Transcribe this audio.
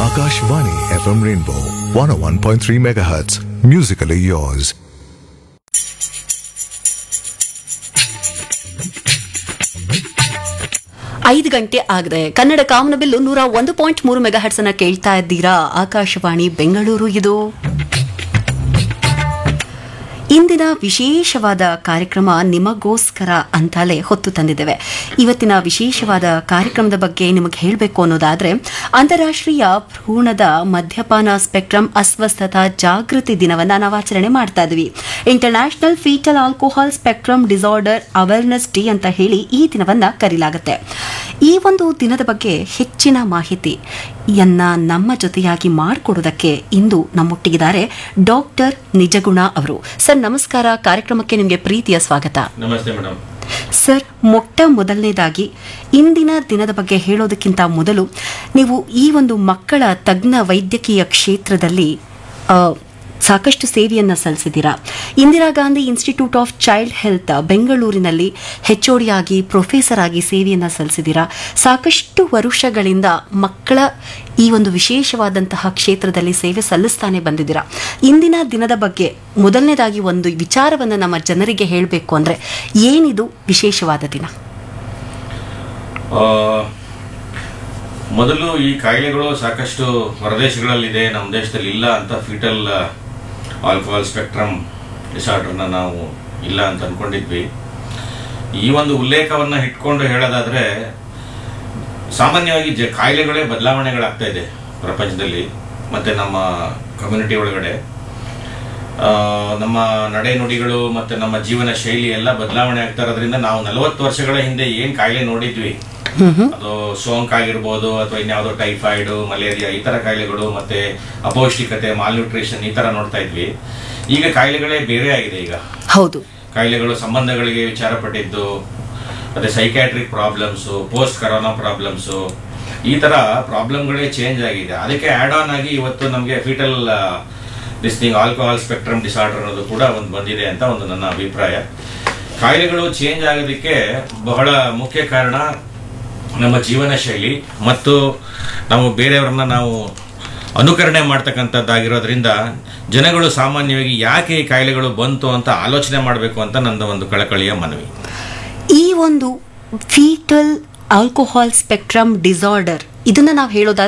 Akashvani FM Rainbow 101.3 MHz. Musically yours. ಐದು ಗಂಟೆ ಆಗಿದೆ ಕನ್ನಡ ಕಾಮನಬಿಲ್ಲು ನೂರ ಒಂದು ಪಾಯಿಂಟ್ ಮೂರು ಮೆಗಾ ಹರ್ಟ್ಸ್ ಅನ್ನ ಕೇಳ್ತಾ ಇದ್ದೀರಾ ಆಕಾಶವಾಣಿ ಬೆಂಗಳೂರು ಇದು ಇಂದಿನ ವಿಶೇಷವಾದ ಕಾರ್ಯಕ್ರಮ ನಿಮಗೋಸ್ಕರ ಅಂತಲೇ ಹೊತ್ತು ತಂದಿದ್ದೇವೆ ಇವತ್ತಿನ ವಿಶೇಷವಾದ ಕಾರ್ಯಕ್ರಮದ ಬಗ್ಗೆ ನಿಮಗೆ ಹೇಳಬೇಕು ಅನ್ನೋದಾದ್ರೆ ಅಂತಾರಾಷ್ಟ್ರೀಯ ಭ್ರೂಣದ ಮದ್ಯಪಾನ ಸ್ಪೆಕ್ಟ್ರಮ್ ಅಸ್ವಸ್ಥತಾ ಜಾಗೃತಿ ದಿನವನ್ನ ನಾವು ಆಚರಣೆ ಮಾಡ್ತಾ ಇದ್ವಿ international fetal alcohol spectrum disorder awareness day ಅಂತ ಹೇಳಿ ಈ ದಿನವನ್ನ ಕರೀಲಾಗುತ್ತೆ ಈ ಒಂದು ದಿನದ ಬಗ್ಗೆ ಹೆಚ್ಚಿನ ಮಾಹಿತಿಯನ್ನ ನಮ್ಮ ಜೊತೆಯಾಗಿ ಮಾಡಿಕೊಡೋದಕ್ಕೆ ಇಂದು ನಮ್ಮೊಟ್ಟಿಗಿದ್ದಾರೆ ಡಾಕ್ಟರ್ ನಿಜಗುಣ ಅವರು ಸರ್ ನಮಸ್ಕಾರ ಕಾರ್ಯಕ್ರಮಕ್ಕೆ ನಿಮಗೆ ಪ್ರೀತಿಯ ಸ್ವಾಗತ ನಮಸ್ತೆ ಮೇಡಮ್ ಸರ್ ಮೊಟ್ಟ ಮೊದಲನೇದಾಗಿ ಇಂದಿನ ದಿನದ ಬಗ್ಗೆ ಹೇಳೋದಕ್ಕಿಂತ ಮೊದಲು ನೀವು ಈ ಒಂದು ಮಕ್ಕಳ ತಜ್ಞ ವೈದ್ಯಕೀಯ ಕ್ಷೇತ್ರದಲ್ಲಿ ಆ, ಸಾಕಷ್ಟು ಸೇವೆಯನ್ನ ಸಲ್ಲಿಸಿದ್ದೀರಾ Indira Gandhi institute of child health ಬೆಂಗಳೂರಿನಲ್ಲಿ ಆಗಿ ಪ್ರೊಫೆಸರ್ ಆಗಿ ಸೇವೆಯನ್ನ ಸಲ್ಲಿಸಿದ್ದೀರಾ ಸಾಕಷ್ಟು ವರ್ಷಗಳಿಂದ ಮಕ್ಕಳ ಈ ಒಂದು ವಿಶೇಷವಾದಂತಹ ಕ್ಷೇತ್ರದಲ್ಲಿ ಸೇವೆ ಸಲ್ಲಿಸ್ತಾನೆ ಬಂದಿದ್ದೀರಾ ಇಂದಿನ ದಿನದ ಬಗ್ಗೆ ಮೊದಲನೇದಾಗಿ ಒಂದು ವಿಚಾರವನ್ನು ನಮ್ಮ ಜನರಿಗೆ ಹೇಳಬೇಕು ಅಂದ್ರೆ ಏನಿದು ವಿಶೇಷವಾದ ದಿನ ಆ, ಮೊದಲು ಈ ಕಾಯಿಲೆಗಳು ಸಾಕಷ್ಟು ಹೊರದೇಶಗಳಲ್ಲಿದೆ ನಮ್ಮ ದೇಶದಲ್ಲಿ ಇಲ್ಲ ಅಂತ ಫೀಟಲ್ ಆಲ್ಕೋಹಾಲ್ ಸ್ಪೆಕ್ಟ್ರಮ್ ಡಿಸಾರ್ಡರ್ನ ನಾವು ಇಲ್ಲ ಅಂತ ಅನ್ಕೊಂಡಿದ್ವಿ ಈ ಒಂದು ಉಲ್ಲೇಖವನ್ನ ಇಟ್ಕೊಂಡು ಹೇಳೋದಾದ್ರೆ ಸಾಮಾನ್ಯವಾಗಿ ಜ ಕಾಯಿಲೆಗಳೇ ಬದಲಾವಣೆಗಳಾಗ್ತಾ ಇದೆ ಪ್ರಪಂಚದಲ್ಲಿ ಮತ್ತೆ ನಮ್ಮ ಕಮ್ಯುನಿಟಿ ಒಳಗಡೆ ಆ, ನಮ್ಮ ನಡೆ ನುಡಿಗಳು ಮತ್ತೆ ನಮ್ಮ ಜೀವನ ಶೈಲಿ ಎಲ್ಲ ಬದಲಾವಣೆ ಆಗ್ತಾ ಇರೋದ್ರಿಂದ ನಾವು ನಲವತ್ತು ವರ್ಷಗಳ ಹಿಂದೆ ಏನ್ ಕಾಯಿಲೆ ನೋಡಿದ್ವಿ ಅದು ಸೋಂಕ್ ಆಗಿರ್ಬೋದು ಅಥವಾ ಇನ್ಯಾವುದೋ ಟೈಫಾಯ್ಡ್ ಮಲೇರಿಯಾ ಈ ತರ ಕಾಯಿಲೆಗಳು ಮತ್ತೆ ಅಪೌಷ್ಟಿಕತೆ ಮಾಲ್ನ್ಯೂಟ್ರಿಷನ್ ಈ ತರ ನೋಡ್ತಾ ಇದ್ವಿ ಈಗ ಕಾಯಿಲೆಗಳೇ ಬೇರೆ ಆಗಿದೆ ಈಗ ಹೌದು ಕಾಯಿಲೆಗಳು ಸಂಬಂಧಗಳಿಗೆ ವಿಚಾರ ಪಟ್ಟಿದ್ದು ಮತ್ತೆ psychiatric problems post corona problems ಈ ತರ ಪ್ರಾಬ್ಲಮ್ಗಳೇ ಚೇಂಜ್ ಆಗಿದೆ ಅದಕ್ಕೆ ಆಡ್ ಆನ್ ಆಗಿ ಇವತ್ತು ನಮಗೆ fetal this thing alcohol spectrum disorder ಅನ್ನೋದು ಕೂಡ ಒಂದು ಬಂದಿದೆ ಅಂತ ಒಂದು ನನ್ನ ಅಭಿಪ್ರಾಯ ಕಾಯಿಲೆಗಳು ಚೇಂಜ್ ಆಗೋದಕ್ಕೆ ಬಹಳ ಮುಖ್ಯ ಕಾರಣ ನಮ್ಮ ಜೀವನ ಶೈಲಿ ಮತ್ತು ನಾವು ಬೇರೆಯವರನ್ನ ನಾವು ಅನುಕರಣೆ ಮಾಡ್ತಕ್ಕಂಥದ್ದಾಗಿರೋದ್ರಿಂದ ಜನಗಳು ಸಾಮಾನ್ಯವಾಗಿ ಯಾಕೆ ಈ ಕಾಯಿಲೆಗಳು ಬಂತು ಅಂತ ಆಲೋಚನೆ ಮಾಡಬೇಕು ಅಂತ ನನ್ನ ಒಂದು ಕಳಕಳಿಯ ಮನವಿ ಈ ಒಂದು ಫೀಟಲ್ ಆಲ್ಕೋಹಾಲ್ ಸ್ಪೆಕ್ಟ್ರಮ್ ಡಿಸಾರ್ಡರ್ ಇದನ್ನ ನಾವು ಹೇಳೋದಾದ್ರೆ